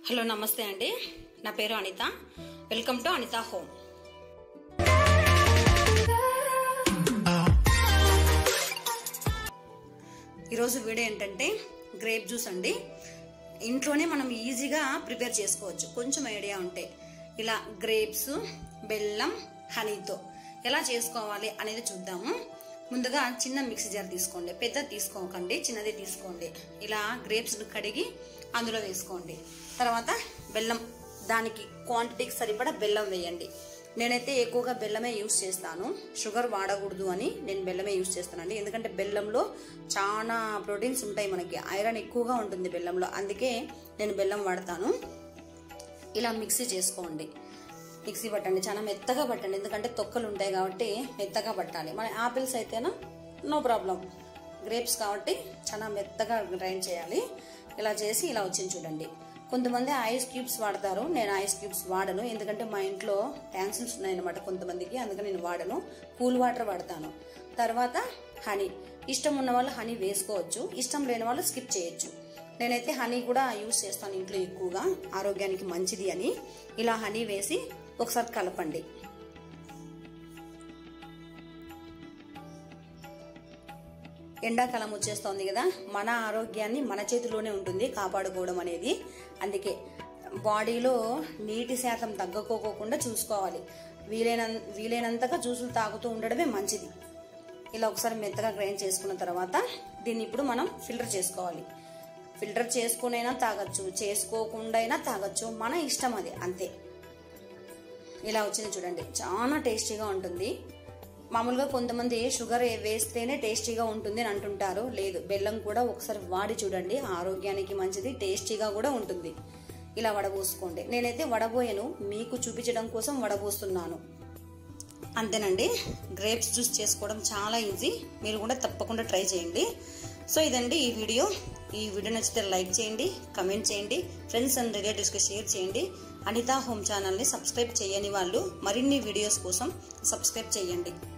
hello నమస్తే అండి నా పేరు Anitha welcome to Anitha home ఈరోజు వీడియో ఏంటంటే గ్రేప్ జ్యూస్ అండి ఇంట్లోనే మనం ఈజీగా ప్రిపేర్ చేసుకోవచ్చు కొంచెం ఐడియా ఉంటే ఇలా గ్రేప్స్ బెల్లం హనీతో ఎలా చేసుకోవాలి అనేది చూద్దాము ముందుగా చిన్న మిక్సీ జార్ తీసుకోండి పెద్ద తీసుకోకండి చిన్నది తీసుకోండి ఇలా గ్రేప్స్ కడిగి అందులో వేసుకోండి తర్వాత బెల్లం దానికి క్వాంటిటీకి సరిపడా బెల్లం వేయండి నేనైతే ఎక్కువగా బెల్లమే యూస్ చేస్తాను షుగర్ వాడకూడదు అని నేను బెల్లమే యూస్ చేస్తానండి ఎందుకంటే బెల్లంలో చాలా ప్రోటీన్స్ ఉంటాయి మనకి ఐరన్ ఎక్కువగా ఉంటుంది బెల్లంలో అందుకే నేను బెల్లం వాడతాను ఇలా మిక్సీ చేసుకోండి మిక్సీ పట్టండి చాలా మెత్తగా పట్టండి ఎందుకంటే తొక్కలు ఉంటాయి కాబట్టి మెత్తగా పట్టాలి మన యాపిల్స్ అయితేనా నో ప్రాబ్లం గ్రేప్స్ కాబట్టి చాలా మెత్తగా గ్రైండ్ చేయాలి ఇలా చేసి ఇలా వచ్చింది చూడండి కొంతమంది ఐస్ క్యూబ్స్ వాడతారు నేను ఐస్ క్యూబ్స్ వాడను ఎందుకంటే మా ఇంట్లో ట్యాన్సిల్స్ ఉన్నాయన్నమాట కొంతమందికి అందుకని నేను వాడను కూల్ వాటర్ వాడతాను తర్వాత హనీ ఇష్టం ఉన్న వాళ్ళు హనీ వేసుకోవచ్చు ఇష్టం లేని వాళ్ళు స్కిప్ చేయొచ్చు నేనైతే హనీ కూడా యూస్ చేస్తాను ఇంట్లో ఎక్కువగా ఆరోగ్యానికి మంచిది అని ఇలా హనీ వేసి ఒకసారి కలపండి ఎండాకాలం వచ్చేస్తోంది కదా మన ఆరోగ్యాన్ని మన చేతిలోనే ఉంటుంది కాపాడుకోవడం అనేది అందుకే బాడీలో నీటి శాతం తగ్గకోకుండా చూసుకోవాలి వీలైన వీలైనంతగా జ్యూసులు తాగుతూ ఉండడమే మంచిది ఇలా ఒకసారి మెత్తగా గ్రైండ్ చేసుకున్న తర్వాత దీన్ని ఇప్పుడు మనం ఫిల్టర్ చేసుకోవాలి ఫిల్టర్ చేసుకునైనా తాగొచ్చు చేసుకోకుండా అయినా తాగొచ్చు మన ఇష్టం అది అంతే ఇలా వచ్చింది చూడండి చాలా టేస్టీగా ఉంటుంది మామూలుగా కొంతమంది షుగర్ వేస్తేనే టేస్టీగా ఉంటుంది అని అంటుంటారు లేదు బెల్లం కూడా ఒకసారి వాడి చూడండి ఆరోగ్యానికి మంచిది టేస్టీగా కూడా ఉంటుంది ఇలా వడబోసుకోండి నేనైతే వడబోయను మీకు చూపించడం కోసం వడబోస్తున్నాను అంతేనండి గ్రేప్స్ జ్యూస్ చేసుకోవడం చాలా ఈజీ మీరు కూడా తప్పకుండా ట్రై చేయండి సో ఇదండి ఈ వీడియో ఈ వీడియో నచ్చితే లైక్ చేయండి కమెంట్ చేయండి ఫ్రెండ్స్ అండ్ రిలేటివ్స్కి షేర్ చేయండి అనితా హోమ్ ఛానల్ని సబ్స్క్రైబ్ చేయని వాళ్ళు మరిన్ని వీడియోస్ కోసం సబ్స్క్రైబ్ చేయండి